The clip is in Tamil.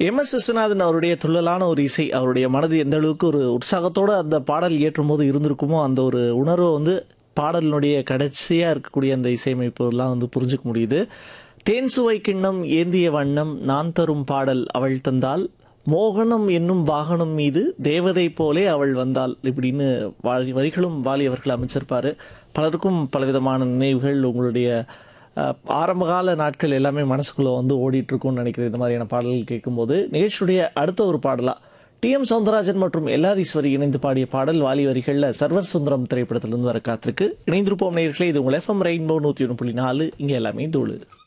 எம் எஸ் விஸ்வநாதன் அவருடைய துள்ளலான ஒரு இசை அவருடைய மனது எந்த அளவுக்கு ஒரு உற்சாகத்தோடு அந்த பாடல் இயற்றும் போது இருந்திருக்குமோ அந்த ஒரு உணர்வை வந்து பாடலினுடைய கடைசியாக இருக்கக்கூடிய அந்த இசையமைப்புலாம் வந்து புரிஞ்சுக்க முடியுது தேன் சுவை கிண்ணம் ஏந்திய வண்ணம் நான் தரும் பாடல் அவள் தந்தால் மோகனம் என்னும் வாகனம் மீது தேவதை போலே அவள் வந்தாள் இப்படின்னு வாரி வரிகளும் வாலி அவர்கள் அமைச்சிருப்பாரு பலருக்கும் பலவிதமான நினைவுகள் உங்களுடைய அஹ், ஆரம்பகால நாட்கள் எல்லாமே மனசுக்குள்ள வந்து ஓடிட்டு இருக்கும்னு நினைக்கிறேன் இந்த மாதிரியான பாடல்கள் கேட்கும்போது நிகழ்ச்சியுடைய அடுத்த ஒரு பாடலா டி எம் சவுந்தரராஜன் மற்றும் எல்ஆர் ஈஸ்வரி இணைந்து பாடிய பாடல் வாலி வரிகளில் சர்வர் சுந்தரம் திரைப்படத்திலிருந்து வர காத்திருக்கு இணைந்திருப்போம் நேயர்களே இது உங்கள் எஃப்எம் ரெயின்போ நூற்றி ஒன்று புள்ளி நாலு இங்கே எல்லாமே தோழு